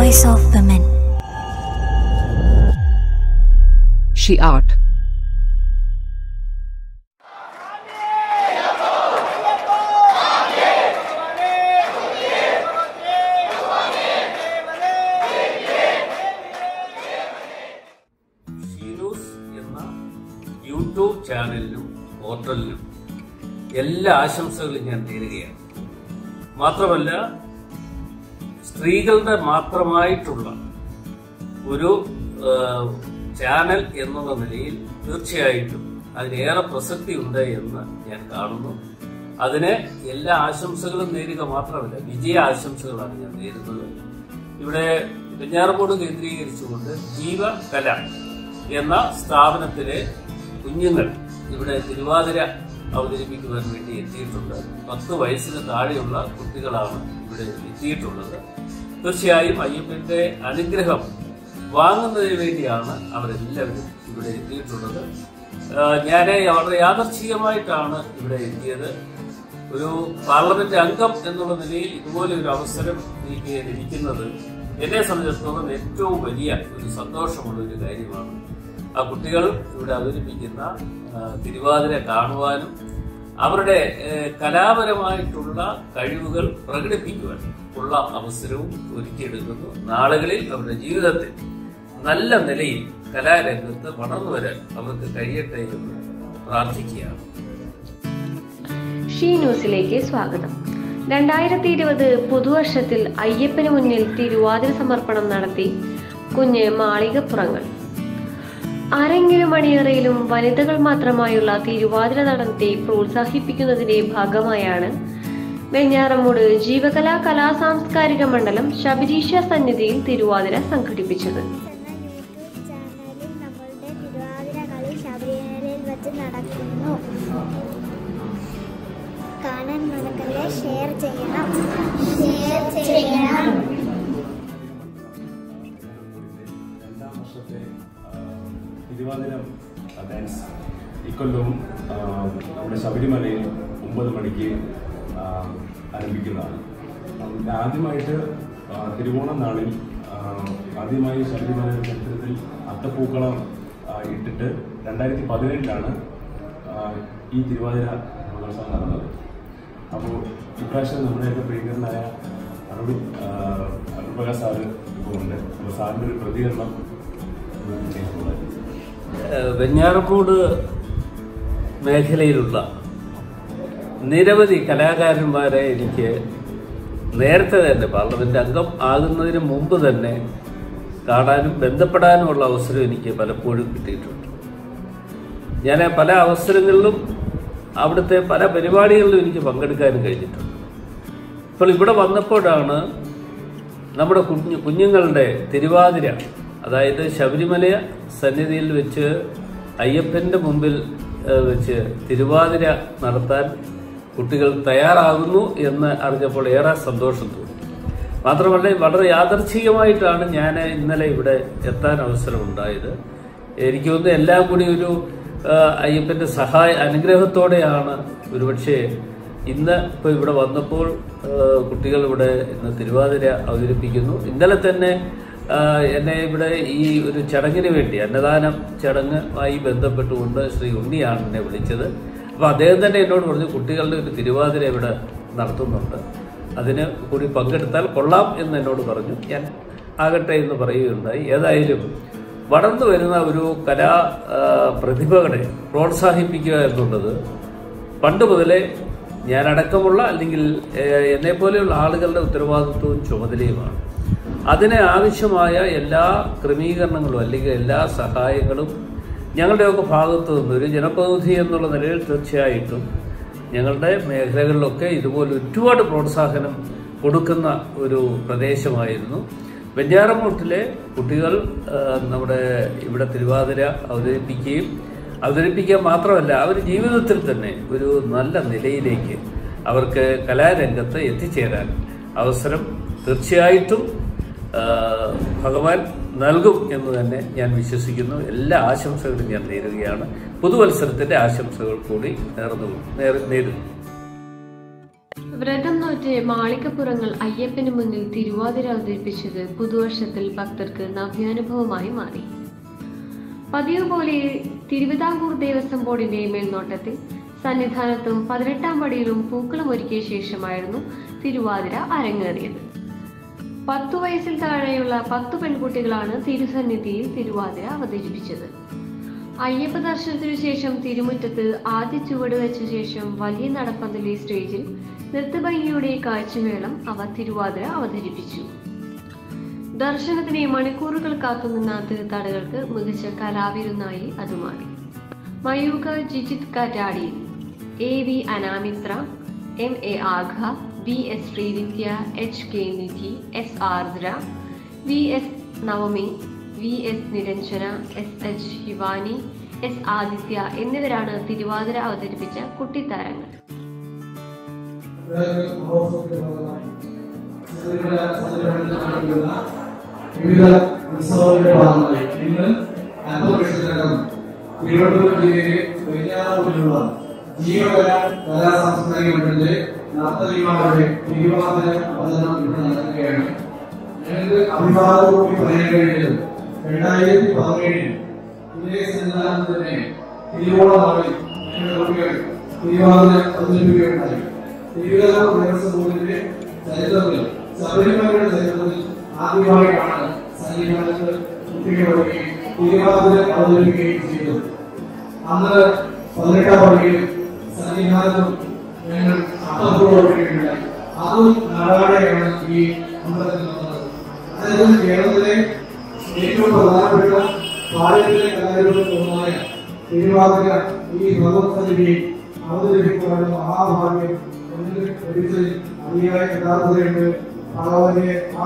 voice of women. She art. ഷീനൂസ് എന്ന YouTube ചാനലിനും പോർട്ടലിനും എല്ലാ ആശംസകളും ഞാൻ നേരുകയാണ് മാത്രമല്ല സ്ത്രീകളുടെ മാത്രമായിട്ടുള്ള ഒരു ആ, ചാനൽ എന്നുള്ള നിലയിൽ തീർച്ചയായിട്ടും അതിനേറെ പ്രസക്തി ഉണ്ട് എന്ന് ഞാൻ കാണുന്നു അതിന് എല്ലാ ആശംസകളും നേരുക മാത്രമല്ല വിജയ ആശംസകളാണ് ഞാൻ നേരുന്നത് ഇവിടെ വെഞ്ഞാറമൂട് കേന്ദ്രീകരിച്ചുകൊണ്ട് ജീവകല എന്ന സ്ഥാപനത്തിലെ കുഞ്ഞുങ്ങൾ ഇവിടെ തിരുവാതിര അവതരിപ്പിക്കുവാൻ വേണ്ടി എത്തിയിട്ടുണ്ട് പത്ത് വയസ്സിന് താഴെയുള്ള കുട്ടികളാണ് ഇവിടെ എത്തിയിട്ടുള്ളത് തീർച്ചയായും അയ്യപ്പന്റെ അനുഗ്രഹം വാങ്ങുന്നതിന് വേണ്ടിയാണ് അവരെല്ലാവരും ഇവിടെ എത്തിയിട്ടുള്ളത് ഞാൻ വളരെ യാദർച്ഛികമായിട്ടാണ് ഇവിടെ എത്തിയത് ഒരു പാർലമെന്റ് അംഗം എന്നുള്ള നിലയിൽ ഇതുപോലെ ഒരു അവസരം എനിക്ക് ലഭിക്കുന്നത് എന്നെ സംബന്ധിച്ചിടത്തോളം ഏറ്റവും വലിയ ഒരു സന്തോഷമുള്ള ഒരു കാര്യമാണ് ആ കുട്ടികൾ ഇവിടെ അവതരിപ്പിക്കുന്ന ആ, തിരുവാതിര കാണുവാനും അവരുടെ ഏഹ്, കലാപരമായിട്ടുള്ള കഴിവുകൾ പ്രകടിപ്പിക്കുവാൻ ഉള്ള അവസരവും ഒരുക്കിയെടുക്കുന്നു നാളുകളിൽ അവരുടെ ജീവിതത്തിൽ നല്ല നിലയിൽ കലാരംഗത്ത് വളർന്നു വരാൻ അവർക്ക് കഴിയട്ടെ എന്ന് പ്രാർത്ഥിക്കുകയാണ് ഷീ ന്യൂസിലേക്ക് സ്വാഗതം രണ്ടായിരത്തി ഇരുപത് പുതുവർഷത്തിൽ അയ്യപ്പന് മുന്നിൽ തിരുവാതിര സമർപ്പണം നടത്തി കുഞ്ഞ് മാളികപ്പുറങ്ങൾ അരങ്ങിലും മണിയറയിലും വനിതകൾ മാത്രമായുള്ള തിരുവാതിര നടനത്തെ പ്രോത്സാഹിപ്പിക്കുന്നതിന്റെ ഭാഗമായാണ് വെഞ്ഞാറമ്മൂട് ജീവകലാ കലാ സാംസ്കാരിക മണ്ഡലം ശബരീശ സന്നിധിയിൽ തിരുവാതിര സംഘടിപ്പിച്ചത് എന്ന യൂട്യൂബ് ചാനലിൽ നമ്മളുടെ തിരുവാതിര കളി ശബരിമലയിൽ വെച്ച് നടക്കുന്നു കാണാൻ മറക്കല്ലേ ഷെയർ ചെയ്യണം ഷെയർ ചെയ്യണം രണ്ടാം വർഷത്തെ ആ, തിരുവാതിര ഡാൻസ് ഇക്കൊല്ലവും ആ, നമ്മുടെ ശബരിമലയിൽ ഒമ്പത് മണിക്ക് ആ, ആരംഭിക്കുന്നതാണ് ഉം, ആദ്യമായിട്ട് ആ, തിരുവോണം നാളിൽ ആ, ആദ്യമായി ശബരിമല ചരിത്രത്തിൽ അത്തപ്പൂക്കളം ആ, ഇട്ടിട്ട് രണ്ടായിരത്തി പതിനെട്ടിലാണ് ഈ തിരുവാതിര മഹോത്സവം നടന്നത് അപ്പോൾ ഇപ്രാവശ്യം നമ്മുടെയൊക്കെ പ്രിയങ്കരനായ അരുൺ അരുൺപ്രകാശ് സാറ് ഇപ്പോൾ ഉണ്ട് അപ്പോൾ സാറിൻ്റെ ഒരു പ്രതികരണം ഒന്ന് ചെയ്യുന്നത് ഏഹ് വെഞ്ഞാറമൂട് മേഖലയിലുള്ള നിരവധി കലാകാരന്മാരെ എനിക്ക് നേരത്തെ തന്നെ പാർലമെന്റ് അംഗം ആകുന്നതിന് മുമ്പ് തന്നെ കാണാനും ബന്ധപ്പെടാനുമുള്ള അവസരം എനിക്ക് പലപ്പോഴും കിട്ടിയിട്ടുണ്ട് ഞാൻ പല അവസരങ്ങളിലും അവിടുത്തെ പല പരിപാടികളിലും എനിക്ക് പങ്കെടുക്കാനും കഴിഞ്ഞിട്ടുണ്ട് ഇപ്പോൾ ഇവിടെ വന്നപ്പോഴാണ് നമ്മുടെ കുഞ്ഞു കുഞ്ഞുങ്ങളുടെ തിരുവാതിര അതായത് ശബരിമല സന്നിധിയിൽ വെച്ച് അയ്യപ്പൻ്റെ മുമ്പിൽ ഏഹ്, വെച്ച് തിരുവാതിര നടത്താൻ കുട്ടികൾ തയ്യാറാകുന്നു എന്ന് അറിഞ്ഞപ്പോൾ ഏറെ സന്തോഷം തോന്നി മാത്രമല്ല വളരെ യാദർച്ഛികമായിട്ടാണ് ഞാൻ ഇന്നലെ ഇവിടെ എത്താൻ അവസരമുണ്ടായത് എനിക്ക് തോന്നുന്നു എല്ലാം കൂടി ഒരു ആ, അയ്യപ്പന്റെ സഹായ അനുഗ്രഹത്തോടെയാണ് ഒരുപക്ഷെ ഇന്ന് ഇപ്പോൾ ഇവിടെ വന്നപ്പോൾ ആ, കുട്ടികൾ ഇവിടെ ഇന്ന് തിരുവാതിര അവതരിപ്പിക്കുന്നു ഇന്നലെ തന്നെ ആ, എന്നെ ഇവിടെ ഈ ഒരു ചടങ്ങിന് വേണ്ടി അന്നദാനം ചടങ്ങുമായി ബന്ധപ്പെട്ടുകൊണ്ട് ശ്രീ ഉണ്ണിയാണ് എന്നെ വിളിച്ചത് അപ്പോൾ അദ്ദേഹം തന്നെ എന്നോട് പറഞ്ഞു കുട്ടികളുടെ ഒരു തിരുവാതിര ഇവിടെ നടത്തുന്നുണ്ട് അതിന് കൂടി പങ്കെടുത്താൽ കൊള്ളാം എന്ന് എന്നോട് പറഞ്ഞു ഞാൻ ആകട്ടെ എന്ന് പറയുകയുണ്ടായി ഏതായാലും വളർന്നു വരുന്ന ഒരു കലാ ആ, പ്രതിഭകളെ പ്രോത്സാഹിപ്പിക്കുക എന്നുള്ളത് പണ്ട് മുതലേ ഞാനടക്കമുള്ള അല്ലെങ്കിൽ ഏഹ്, എന്നെപ്പോലെയുള്ള ആളുകളുടെ ഉത്തരവാദിത്വവും ചുമതലയുമാണ് അതിന് ആവശ്യമായ എല്ലാ ക്രമീകരണങ്ങളും അല്ലെങ്കിൽ എല്ലാ സഹായങ്ങളും ഞങ്ങളുടെയൊക്കെ ഭാഗത്തു നിന്ന് ഒരു ജനപ്രതിനിധി എന്നുള്ള നിലയിൽ തീർച്ചയായിട്ടും ഞങ്ങളുടെ മേഖലകളിലൊക്കെ ഇതുപോലെ ഒരുപാട് പ്രോത്സാഹനം കൊടുക്കുന്ന ഒരു പ്രദേശമായിരുന്നു വെഞ്ഞാറമൂട്ടിലെ കുട്ടികൾ ആ, നമ്മുടെ ഇവിടെ തിരുവാതിര അവതരിപ്പിക്കുകയും അവതരിപ്പിക്കുക മാത്രമല്ല അവർ ജീവിതത്തിൽ തന്നെ ഒരു നല്ല നിലയിലേക്ക് അവർക്ക് കലാരംഗത്ത് എത്തിച്ചേരാൻ അവസരം തീർച്ചയായിട്ടും ആ, ഭഗവാൻ നൽകും എന്ന് തന്നെ ഞാൻ വിശ്വസിക്കുന്നു എല്ലാ ആശംസകളും ഞാൻ നേരുകയാണ് പുതുവത്സരത്തിന്റെ ആശംസകൾ കൂടി നേർന്നു നേർ- നേരുന്നു വ്രതം നോറ്റ് കുഞ്ഞ് മാളികപ്പുറങ്ങൾ അയ്യപ്പന് മുന്നിൽ തിരുവാതിര അവതരിപ്പിച്ചത് പുതുവർഷത്തിൽ ഭക്തർക്ക് നവ്യാനുഭവമായി മാറി പതിവ് പോലെ തിരുവിതാംകൂർ ദേവസ്വം ബോർഡിന്റെ മേൽനോട്ടത്തിൽ സന്നിധാനത്തും പതിനെട്ടാം പടിയിലും പൂക്കളം ഒരുക്കിയ ശേഷമായിരുന്നു തിരുവാതിര അരങ്ങേറിയത് പത്തു വയസ്സിൽ താഴെയുള്ള പത്തു പെൺകുട്ടികളാണ് തിരുസന്നിധിയിൽ തിരുവാതിര അവതരിപ്പിച്ചത് അയ്യപ്പ ദർശനത്തിനു ശേഷം തിരുമുറ്റത്ത് ആദ്യ ചുവട് വെച്ച ശേഷം വലിയ നടപ്പന്തലി സ്റ്റേജിൽ നൃത്തഭംഗിയുടെ കാഴ്ചമേളം അവർ തിരുവാതിര അവതരിപ്പിച്ചു ദർശനത്തിന് മണിക്കൂറുകൾ കാത്തുനിന്ന തീർത്ഥാടകർക്ക് മികച്ച കലാവിരുന്നായി അത് മാറി Mayuka Jijith Kattadi A V Anamitra M A Agha V S Srividya H K Nidhi S Ardra V S Navami V S Niranjana S H Shivani S Aditya എന്നിവരാണ് തിരുവാതിര അവതരിപ്പിച്ച കുട്ടിത്താരങ്ങൾ വിവിധ ഉത്സവങ്ങളുടെ ഭാഗമായി ഇന്ന് അല്പവർഷത്തിനകം തിരുവനന്തപുരം ജില്ലയിലെ വെഞ്ഞാറൂരിലുള്ള ജീവകല കലാ സാംസ്കാരിക മണ്ഡലത്തിലെ നർത്തകിമാരുടെ തിരുവാതിര അവതരണം ഇവിടെ നടക്കുകയാണ് ഞങ്ങൾക്ക് അഭിവാദത്തോടെ പറയാൻ കഴിയുന്നത് രണ്ടായിരത്തി പതിനേഴിൽ ഇതേ സന്നിധാനത്ത് തന്നെ തിരുവോണനാളിൽ ഞങ്ങളുടെ കുട്ടികൾ തിരുവാതിര അവതരിപ്പിക്കുകയുണ്ടായി തിരുവിതാംകൂർ ദേവസ്വം ബോർഡിന്റെ ചരിത്രത്തിൽ ശബരിമലയുടെ ചരിത്രത്തിൽ ആദ്യമായിട്ടാണ് സന്നിധാനത്ത് കുട്ടികളൊക്കെ തിരുവാതിര അവതരിപ്പിക്കുകയും ചെയ്തത് അന്ന് പതിനെട്ടാം പള്ളിയിൽ സന്നിധാനത്തും ഞങ്ങൾ അപ്പുറത്തോടുകയുണ്ടായി അതും നാടാടെയാണ് ഈ അമ്പലത്തിൽ വന്നത് അതായത് കേരളത്തിലെ ഏറ്റവും പ്രധാനപ്പെട്ട പാരമ്പര്യ കലാരൂപത്തിൽ ഒന്നായ തിരുവാതിര ഈ ഭഗവത്സന്നിധിയിൽ അവതരിപ്പിക്കുവാനുള്ള മഹാഭാഗ്യം എന്നിൽ ലഭിച്ചതിൽ അതിയായ യഥാർത്ഥതയുണ്ട് ഭഗവാന്റെ ആ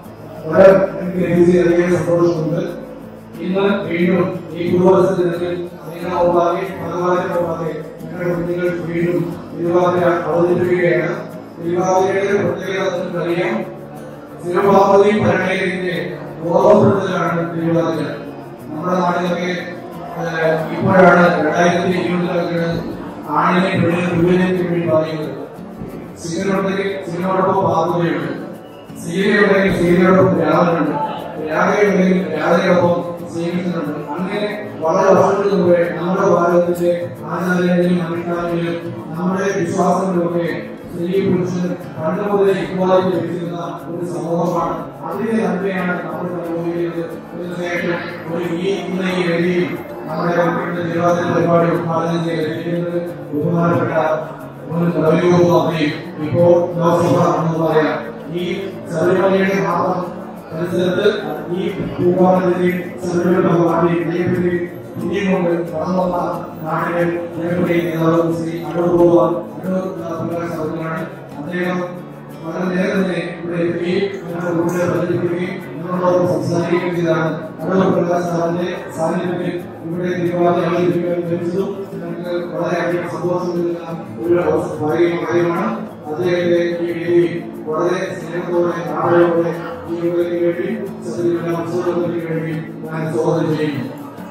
വരം എനിക്ക് ലഭിച്ച അതിയായ സന്തോഷമുണ്ട് ഇന്ന് വീണ്ടും ഈ പുതുവർഷ ദിനത്തിൽ നിങ്ങളുടെ മുമ്പാകെ ഭഗവാന്റെ മുമ്പാകെ ഞങ്ങളുടെ കുഞ്ഞുങ്ങൾ വീണ്ടും തിരുവാതിര അവതരിപ്പിക്കുകയാണ് തിരുവാതിരയുടെ പ്രത്യേകത നിങ്ങൾക്കറിയാം തിരുവാതിരി ഭരണത്തിന്റെ ഓർമ്മപ്പെടുത്തലാണ് തിരുവാതിര നമ്മുടെ നാട്ടിലൊക്കെ ഏഹ്, ഇപ്പോഴാണ് രണ്ടായിരത്തി ഇരുപതിലൊക്കെ ആണിനെ പെണ്ണിനെ വിഭജനത്തിന് വേണ്ടി പറയുന്നത് സീനിയറുണ്ടെങ്കിൽ സീനിയറോടൊപ്പം പാതുകയുണ്ട് സീനിയറുണ്ടെങ്കിൽ സീനിയറോടൊപ്പം രാധനുണ്ട് രാധയുണ്ടെങ്കിൽ രാധയോടൊപ്പം സീനിയറുണ്ട് അങ്ങനെ വളരെ വർഷങ്ങൾക്ക് മുമ്പേ നമ്മുടെ ഭാരതത്തിന്റെ ആചാരങ്ങളിലും അനുഷ്ഠാനങ്ങളിലും നമ്മുടെ വിശ്വാസങ്ങളിലൊക്കെ സ്ത്രീ പുരുഷൻ പണ്ട് മുതലേ ഇക്വാലിറ്റി ലഭിച്ചിരുന്ന ഒരു സമൂഹമാണ് അതിന്റെ നന്മയാണ് നമ്മൾ അനുഭവിക്കുന്നത് തീർച്ചയായിട്ടും ഒരു ഈ ഇന്ന് ഈ വേദിയിൽ നമ്മുടെ കുട്ടികളുടെ തിരുവാതിര പരിപാടി ഉദ്ഘാടനം ചെയ്തിരിക്കുന്നത് ബഹുമാനപ്പെട്ട മുൻ ഡബ്ല്യു മന്ത്രിയും ഇപ്പോൾ ലോക്സഭ അംഗവുമായ ഈ ശബരിമലയുടെ മാത്രം പരിസരത്ത് ഈ ഭൂഭാഗത്തിൽ ശബരിമല ഭഗവാന്റെ ദൈവത്തിന്റെ പുണ്യം കൊണ്ട് കടന്നു വന്ന നാട്ടിലെ ദൈവത്തിന്റെ നേതാവ് ശ്രീ അടൂർ ഭഗവാൻ അടൂർ പ്രകാശ് അവர்களാണ് അദ്ദേഹം വളരെ നേരെ തന്നെ ഇവിടെ എത്തുകയും ഞങ്ങളുടെ കൂടെ പ്രചരിപ്പിക്കുകയും നിങ്ങളോടൊപ്പം സംസാരിക്കുകയും ചെയ്താണ് അടൂർ പ്രകാശ് സാറിന്റെ സാന്നിധ്യത്തിൽ ഇവിടെ തിരുവാതിര അവതരിപ്പിക്കാൻ ലഭിച്ചതും ഞങ്ങൾക്ക് വളരെയധികം സന്തോഷം നൽകുന്ന ഒരു ഭാഗ്യ കാര്യമാണ് അദ്ദേഹത്തെ ഈ വേദിയിൽ വളരെ സ്നേഹത്തോടെ ആദരവോടെ ഈ യോഗത്തിന് വേണ്ടി സത്യത്തിലുള്ള ഉത്സവത്തിന് വേണ്ടി ഞാൻ സ്വാഗതം ചെയ്യുന്നു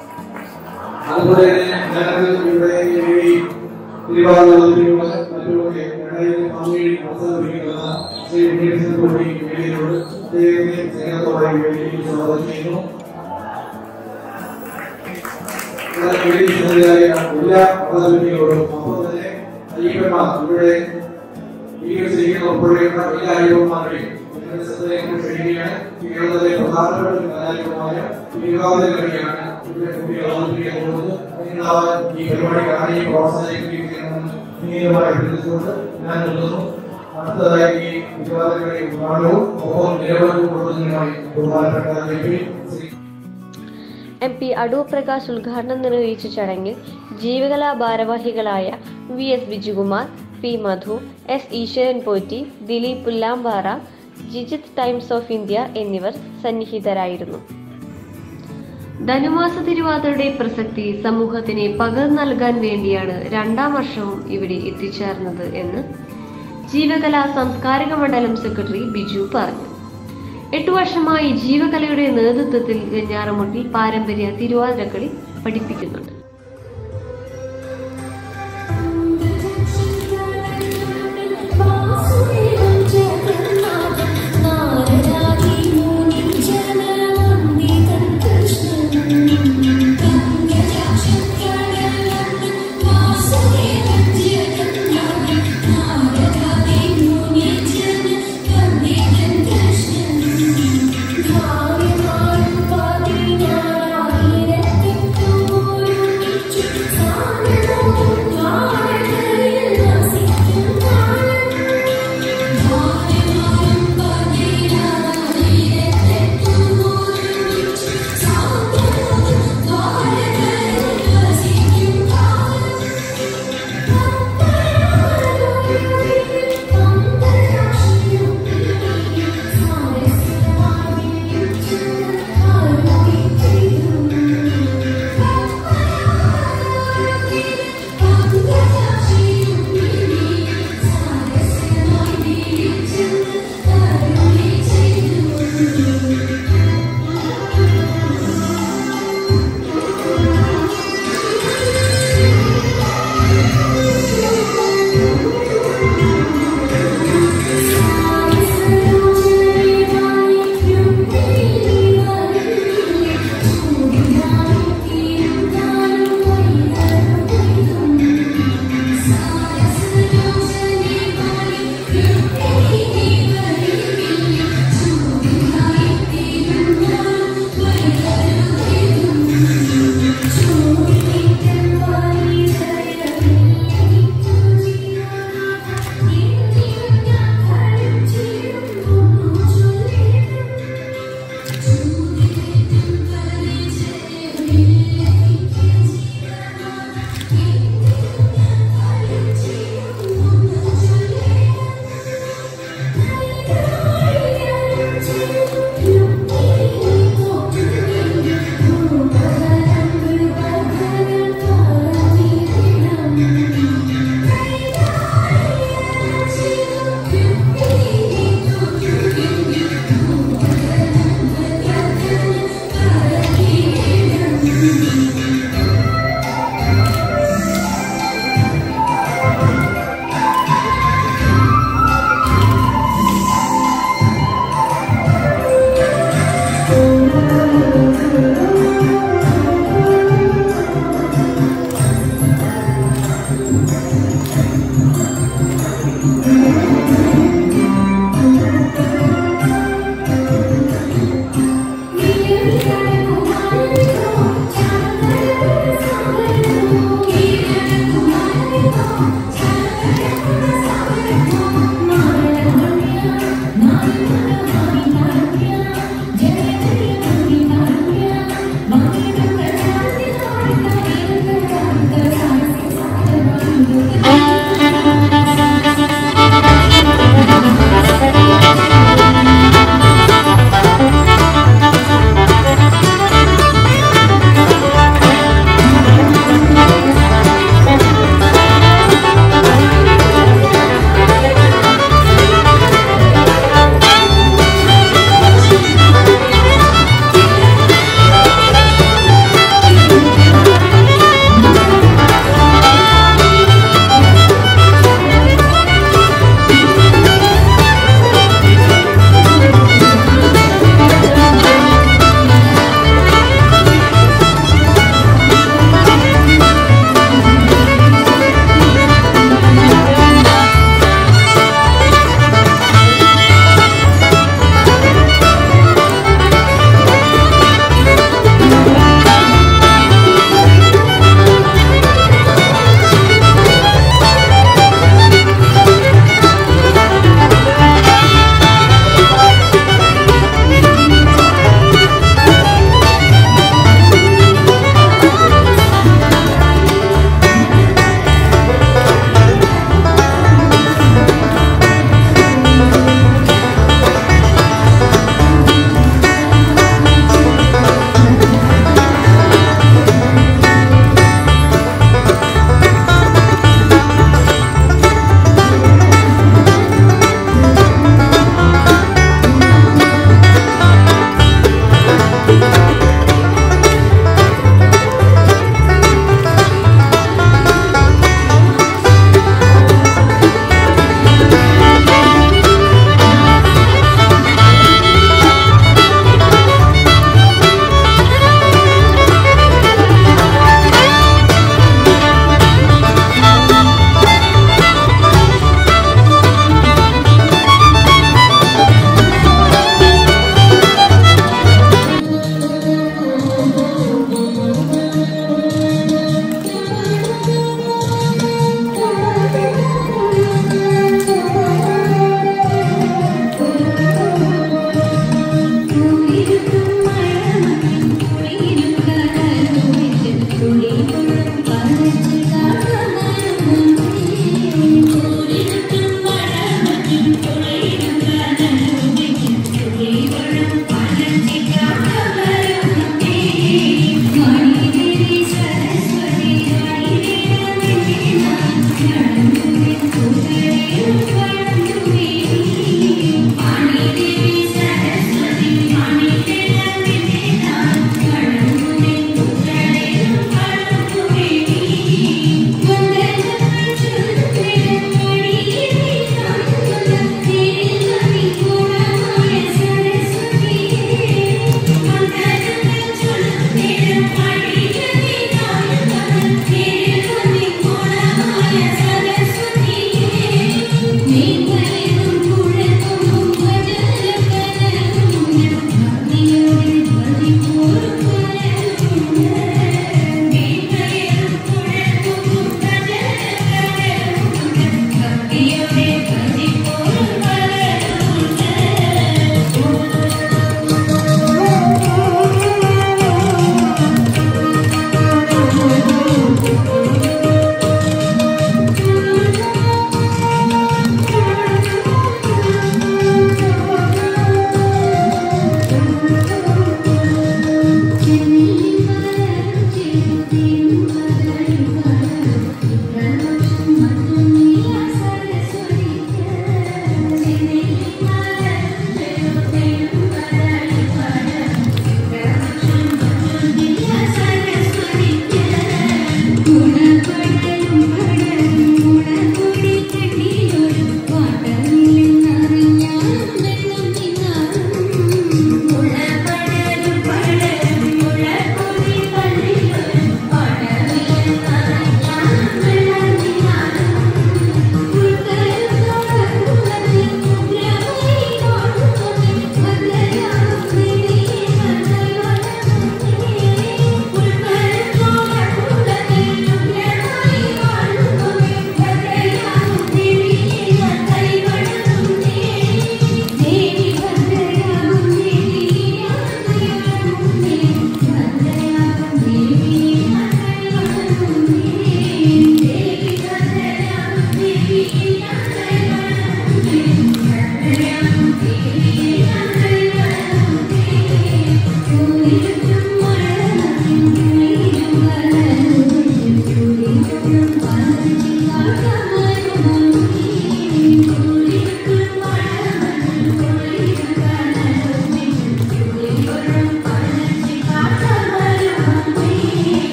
അതുപോലെ തന്നെ ഞങ്ങൾക്ക് ഇവിടെ ഈ വേദി തിരുവാതിരത്തിലുള്ള മറ്റുമൊക്കെ രണ്ടായിരത്തി പതിനേഴിൽ അവസാനിപ്പിക്കുന്ന ശ്രീ ഉണ്ണികൃഷ്ണൻ കൂടി വേദിയിലുണ്ട് അദ്ദേഹത്തെ സ്നേഹത്തോടെ ഈ വേദിയിൽ സ്വാഗതം ചെയ്യുന്നു ഇവിടെ വേദി സന്നിധിയായ എല്ലാ അവതരിപ്പികളോടും അപ്പോൾ തന്നെ അയ്യപ്പന്മാർ ഇവിടെ ഈ ചെയ്യുന്ന ഉൾപ്പെടെയുള്ള എല്ലാ അയ്യപ്പന്മാരുടെയും നിങ്ങളുടെ ശ്രദ്ധയിലേക്ക് ക്ഷണിക്കുകയാണ് കേരളത്തിലെ പ്രധാനപ്പെട്ട ഒരു കലാരൂപമായ തിരുവാതിര കളിയാണ് ഇവിടെ കുട്ടികൾ അവതരിപ്പിക്കാൻ പോകുന്നത് അതിനുണ്ടാവാൻ ഈ പരിപാടി കാണുകയും പ്രോത്സാഹിപ്പിക്കുകയും ചെയ്യണമെന്ന് വിനീതമായി അഭ്യർത്ഥിച്ചുകൊണ്ട് ഞാൻ നിർത്തുന്നു അടുത്തതായി ഈ തിരുവാതിര കളി ഉദ്ഘാടനവും ഒപ്പം നിരവധി കൊടുക്കുന്നതിനുമായി ബഹുമാനപ്പെട്ട M P Shri M P Adoor Prakash ഉദ്ഘാടനം നിർവഹിച്ച ചടങ്ങിൽ ജീവകലാ ഭാരവാഹികളായ V S Bijukumar P Madhu S Eswaran Potti Dileep Pullampara Jijith Times of India എന്നിവർ സന്നിഹിതരായിരുന്നു ധനുമാസ തിരുവാതിരയുടെ പ്രസക്തി സമൂഹത്തിന് പകർന്നു നൽകാൻ വേണ്ടിയാണ് രണ്ടാം വർഷവും ഇവിടെ എത്തിച്ചേർന്നത് എന്ന് ജീവകലാ സാംസ്കാരിക മണ്ഡലം സെക്രട്ടറി ബിജു പറഞ്ഞു എട്ടു വർഷമായി ജീവകലയുടെ നേതൃത്വത്തിൽ വെഞ്ഞാറമുട്ടിൽ പാരമ്പര്യ തിരുവാതിരക്കളി പഠിപ്പിക്കുന്നുണ്ട് വാസുദേവ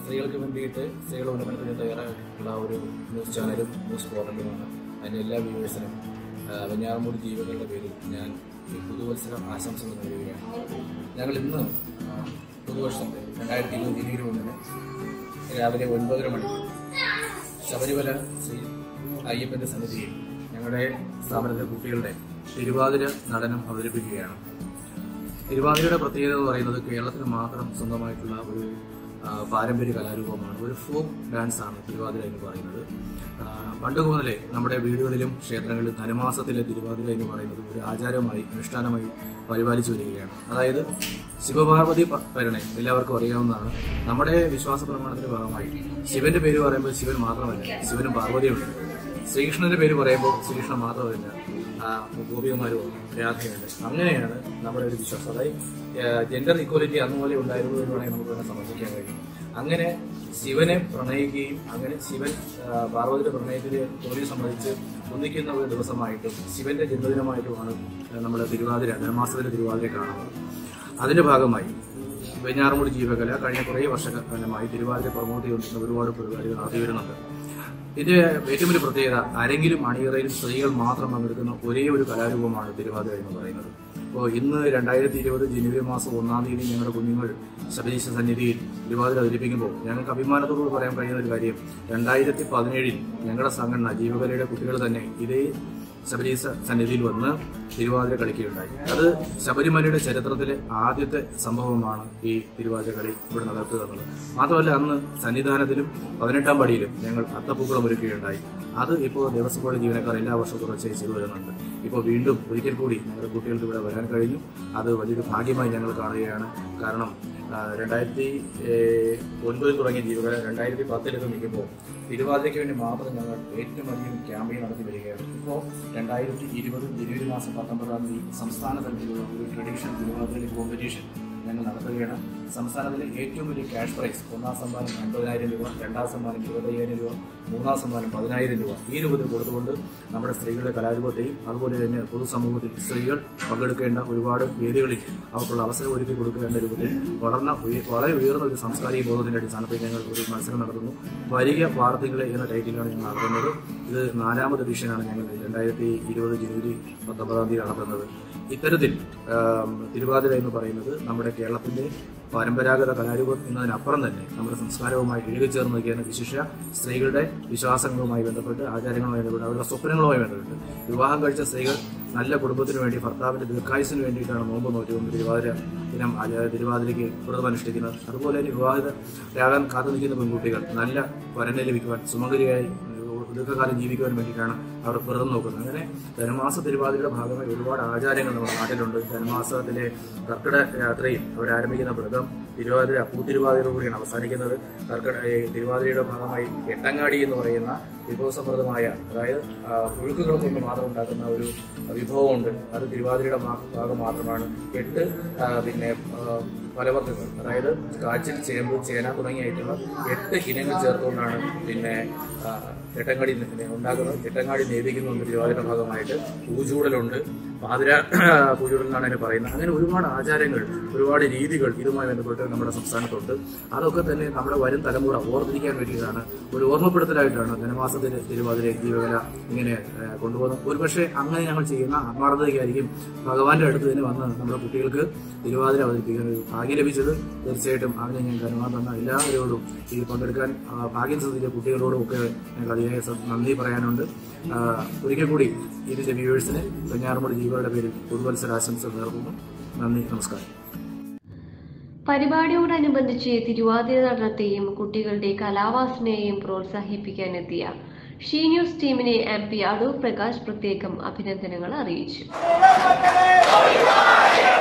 സ്ത്രീകൾക്ക് വേണ്ടിയിട്ട് സ്ത്രീകളുടെ ഉന്നമനത്തിന് തയ്യാറായിട്ടുള്ള ഒരു ന്യൂസ് ചാനലും ന്യൂസ് പോർട്ടലുമാണ് അതിൻ്റെ എല്ലാ വ്യൂവേഴ്സിനും വെഞ്ഞാറമൂടി ജീവികളുടെ പേരിൽ ഞാൻ ഈ പുതുവത്സരം ആശംസകൾ നേരുകയാണ് ഞങ്ങൾ ഇന്ന് ആ, പുതുവർഷത്തെ രണ്ടായിരത്തി ഇരുപത് ജനുവരി ഒന്നിന് രാവിലെ ഒൻപതര മണിക്ക് ശബരിമല ശ്രീ അയ്യപ്പന്റെ സന്നിധിയിൽ ഞങ്ങളുടെ സ്ഥാപനത്തിലെ കുട്ടികളുടെ തിരുവാതിര നടനം അവതരിപ്പിക്കുകയാണ് തിരുവാതിരയുടെ പ്രത്യേകത എന്ന് പറയുന്നത് കേരളത്തിന് മാത്രം സ്വന്തമായിട്ടുള്ള ഒരു ആ, പാരമ്പര്യ കലാരൂപമാണ് ഒരു ഫോക്ക് ഡാൻസ് ആണ് തിരുവാതിര എന്ന് പറയുന്നത് ആ, പണ്ട് മുതലേ നമ്മുടെ വീടുകളിലും ക്ഷേത്രങ്ങളിലും ധനുമാസത്തിലെ തിരുവാതിര എന്ന് പറയുന്നത് ഒരു ആചാരമായി അനുഷ്ഠാനമായി പരിപാലിച്ചു വരികയാണ് അതായത് ശിവപാർവതി പ- പരിണയം എല്ലാവർക്കും അറിയാവുന്നതാണ് നമ്മുടെ വിശ്വാസ പ്രമാണത്തിന്റെ ഭാഗമായി ശിവന്റെ പേര് പറയുമ്പോൾ ശിവൻ മാത്രമല്ല ശിവനും പാർവതിയുണ്ട് ശ്രീകൃഷ്ണന്റെ പേര് പറയുമ്പോൾ ശ്രീകൃഷ്ണൻ മാത്രമല്ല ആ, ഗോപികമാരും രാധയുണ്ട് അങ്ങനെയാണ് നമ്മുടെ ഒരു വിശ്വാസം അതായത് ജെൻഡർ ഇക്വാലിറ്റി അന്ന് പോലെ ഉണ്ടായിരുന്നു എന്ന് വേണമെങ്കിൽ നമുക്ക് തന്നെ സമർപ്പിക്കാൻ കഴിയും അങ്ങനെ ശിവനെ പ്രണയിക്കുകയും അങ്ങനെ ശിവൻ ആ, പാർവതിയുടെ പ്രണയത്തിൽ തോൽവി സംബന്ധിച്ച് ഒന്നിക്കുന്ന ഒരു ദിവസമായിട്ടും ശിവന്റെ ജന്മദിനമായിട്ടുമാണ് നമ്മുടെ തിരുവാതിര ധനമാസത്തിലെ തിരുവാതിര കാണുന്നത് അതിന്റെ ഭാഗമായി വെഞ്ഞാറമൂടി ജീവകല കഴിഞ്ഞ കുറേ വർഷക്കാലമായി തിരുവാതിര പ്രമോട്ട് ചെയ്തുകൊണ്ടിരുന്ന ഒരുപാട് പരിപാടികൾ നടത്തി വരുന്നുണ്ട് ഇതിന്റെ ഏറ്റവും വലിയ പ്രത്യേകത അരങ്ങിലും അണിയറയിലും സ്ത്രീകൾ മാത്രം പങ്കെടുക്കുന്ന ഒരേ ഒരു കലാരൂപമാണ് തിരുവാതിര എന്ന് പറയുന്നത് അപ്പോൾ ഇന്ന് രണ്ടായിരത്തി ഇരുപത് ജനുവരി മാസം ഒന്നാം തീയതി ഞങ്ങളുടെ കുഞ്ഞുങ്ങൾ ശബരീശ സന്നിധിയിൽ തിരുവാതിര അവതരിപ്പിക്കുമ്പോൾ ഞങ്ങൾക്ക് അഭിമാനത്തോട് പറയാൻ കഴിയുന്ന ഒരു കാര്യം രണ്ടായിരത്തി പതിനേഴിൽ ഞങ്ങളുടെ സംഘടന ജീവകലയുടെ കുട്ടികൾ തന്നെ ഇതേ ശബരീശ സന്നിധിയിൽ വന്ന് തിരുവാതിര കളിക്കുകയുണ്ടായി അത് ശബരിമലയുടെ ചരിത്രത്തിലെ ആദ്യത്തെ സംഭവമാണ് ഈ തിരുവാതിര കളി ഇവിടെ നടത്തുക എന്നുള്ളത് മാത്രമല്ല അന്ന് സന്നിധാനത്തിലും പതിനെട്ടാം പടിയിലും ഞങ്ങൾ അത്തപ്പൂക്കളം ഒരുക്കുകയുണ്ടായി അത് ഇപ്പോൾ ദേവസ്വം ബോർഡ് ജീവനക്കാർ എല്ലാ വർഷവും തുടർച്ചയായി ചെയ്തു വരുന്നുണ്ട് ഇപ്പോൾ വീണ്ടും ഒരിക്കൽ കൂടി ഞങ്ങളുടെ കുട്ടികൾക്ക് ഇവിടെ വരാൻ കഴിഞ്ഞു അത് വലിയൊരു ഭാഗ്യമായി ഞങ്ങൾ കാണുകയാണ് കാരണം ആ, രണ്ടായിരത്തി ഏഹ്, ഒൻപതിൽ തുടങ്ങിയ ജീവകല രണ്ടായിരത്തി പത്തിലെത്തി നിൽക്കുമ്പോൾ തിരുവാതിരയ്ക്ക് വേണ്ടി മാത്രം ഞങ്ങൾ ഏറ്റവും അധികം ക്യാമ്പയിൻ നടത്തി വരികയാണ് ഇപ്പോൾ രണ്ടായിരത്തി ഇരുപത് ജനുവരി മാസം പത്തൊമ്പതാം തീയതി സംസ്ഥാന തലത്തിലുള്ള ഒരു ട്രഡീഷണൽ തിരുവാതിര കോമ്പറ്റീഷൻ ഞങ്ങൾ നടത്തുകയാണ് സംസ്ഥാനത്തിലെ ഏറ്റവും വലിയ ക്യാഷ് പ്രൈസ് ഒന്നാം സമ്മാനം അൻപതിനായിരം രൂപ രണ്ടാം സമ്മാനം ഇരുപത്തയ്യായിരം രൂപ മൂന്നാം സമ്മാനം പതിനായിരം രൂപ ഈ രൂപത്തിൽ കൊടുത്തുകൊണ്ട് നമ്മുടെ സ്ത്രീകളുടെ കലാരൂപത്തെയും അതുപോലെ തന്നെ പൊതുസമൂഹത്തിൽ സ്ത്രീകൾ പങ്കെടുക്കേണ്ട ഒരുപാട് വേദികളിൽ അവർക്കുള്ള അവസരം ഒരുക്കി കൊടുക്കേണ്ട രൂപത്തിൽ വളർന്ന ഉയ- വളരെ ഉയർന്ന ഒരു സാംസ്കാരിക ബോധത്തിന്റെ അടിസ്ഥാനത്തിൽ ഞങ്ങൾ ഒരു മത്സരം നടത്തുന്നു വരിക വാർത്തകളെ എന്ന ടൈറ്റിലാണ് ഞങ്ങൾ നടത്തുന്നത് ഇത് നാലാമത് എഡിഷനാണ് ഞങ്ങൾ രണ്ടായിരത്തി ഇരുപത് ജനുവരി പത്തൊമ്പതാം തീയതി നടത്തുന്നത് ഇത്തരത്തിൽ ആം, തിരുവാതിര എന്ന് പറയുന്നത് നമ്മുടെ കേരളത്തിന്റെ പരമ്പരാഗത കലാരൂപം എന്നതിനപ്പുറം തന്നെ നമ്മുടെ സംസ്കാരവുമായി ഇഴുകിച്ചേർന്ന് നിൽക്കുന്ന വിശിഷ്യ സ്ത്രീകളുടെ വിശ്വാസങ്ങളുമായി ബന്ധപ്പെട്ട് ആചാരങ്ങളുമായി ബന്ധപ്പെട്ട് അവരുടെ സ്വപ്നങ്ങളുമായി ബന്ധപ്പെട്ട് വിവാഹം കഴിച്ച സ്ത്രീകൾ നല്ല കുടുംബത്തിന് വേണ്ടി ഭർത്താവിന്റെ ദീർഘായുസിന് വേണ്ടിയിട്ടാണ് നോമ്പ് നോറ്റുകൊണ്ട് തിരുവാതിര ദിനം ആചാര തിരുവാതിരയ്ക്ക് വ്രതം അനുഷ്ഠിക്കുന്നത് അതുപോലെ തന്നെ വിവാഹിതരാകാൻ കാത്തു നിൽക്കുന്ന പെൺകുട്ടികൾ നല്ല വരനെ ലഭിക്കുവാൻ സുമംഗലിയായി ദീർഘകാലം ജീവിക്കുവാൻ വേണ്ടിയിട്ടാണ് അവർ വ്രതം നോക്കുന്നത് അങ്ങനെ ധനുമാസ തിരുവാതിരയുടെ ഭാഗമായി ഒരുപാട് ആചാരങ്ങൾ നമ്മുടെ നാട്ടിലുണ്ട് ധനുമാസത്തിലെ കർക്കിടക രാത്രിയിൽ അവർ ആരംഭിക്കുന്ന വ്രതം തിരുവാതിര പൂത്തിരുവാതിര കൂടിയാണ് അവസാനിക്കുന്നത് കർക്കിടക ഈ തിരുവാതിരയുടെ ഭാഗമായി എട്ടങ്ങാടി എന്ന് പറയുന്ന വിഭവസമൃദ്ധമായ അതായത് ആ, പുഴുക്കുകൾ കൊണ്ട് മാത്രം ഉണ്ടാക്കുന്ന ഒരു വിഭവമുണ്ട് അത് തിരുവാതിരയുടെ ഭാ- ഭാഗം മാത്രമാണ് എട്ട് ആ, പിന്നെ ആ, ഫലവർഗ്ഗങ്ങൾ അതായത് കാച്ചിൽ ചേമ്പ് ചേന തുടങ്ങിയായിട്ടുള്ള എട്ട് ഇനങ്ങൾ ചേർത്തുകൊണ്ടാണ് പിന്നെ ആ, എട്ടങ്ങാടി നെ- ഉണ്ടാക്കുന്നത് എട്ടങ്ങാടി നേദിക്കുന്നുണ്ട് തിരുവാതിരയുടെ ഭാഗമായിട്ട് പൂജൂടലുണ്ട് പാതിര പൂജൂടൽ എന്നാണ് അതിനെ പറയുന്നത് അങ്ങനെ ഒരുപാട് ആചാരങ്ങൾ ഒരുപാട് രീതികൾ ഇതുമായി ബന്ധപ്പെട്ട് നമ്മുടെ സംസ്ഥാനത്തുണ്ട് അതൊക്കെ തന്നെ നമ്മുടെ വരും തലമുറ ഓർത്തിരിക്കാൻ വേണ്ടിയിട്ടാണ് ഒരു ഓർമ്മപ്പെടുത്തലായിട്ടാണ് ധനമാസത്തിൽ തിരുവാതിര ജീവകല ഇങ്ങനെ ആ, കൊണ്ടുപോകുന്നത് ഒരുപക്ഷെ അങ്ങനെ ഞങ്ങൾ ചെയ്യുന്ന ആത്മാർത്ഥതയ്ക്കായിരിക്കും ഭഗവാന്റെ അടുത്ത് തന്നെ വന്ന് നമ്മുടെ കുട്ടികൾക്ക് തിരുവാതിര അവതരിപ്പിക്കാൻ ഒരു ഭാഗ്യം ലഭിച്ചത് തീർച്ചയായിട്ടും അതിനെ ഞാൻ കരുമാൻ തന്ന എല്ലാവരോടും ഈ പങ്കെടുക്കാൻ ആ, ഭാഗ്യം സാധിച്ച കുട്ടികളോടും ഒക്കെ ഞങ്ങൾക്ക് അതിയായ സ- നന്ദി പറയാനുണ്ട് ആ, ഒരിക്കൽ കൂടി ഇതിന്റെ വ്യൂവേഴ്സിന് വെഞ്ഞാറമൂട് ജീവയുടെ പേരിൽ പുതുവത്സര ആശംസ നേർന്നു നന്ദി നമസ്കാരം പരിപാടിയോടനുബന്ധിച്ച് തിരുവാതിര നടനത്തെയും കുട്ടികളുടെ കലാവാസനയെയും പ്രോത്സാഹിപ്പിക്കാനെത്തിയ ഷീ ന്യൂസ് ടീമിനെ എം പി അടൂർ പ്രകാശ് പ്രത്യേകം അഭിനന്ദനങ്ങൾ അറിയിച്ചു ോട്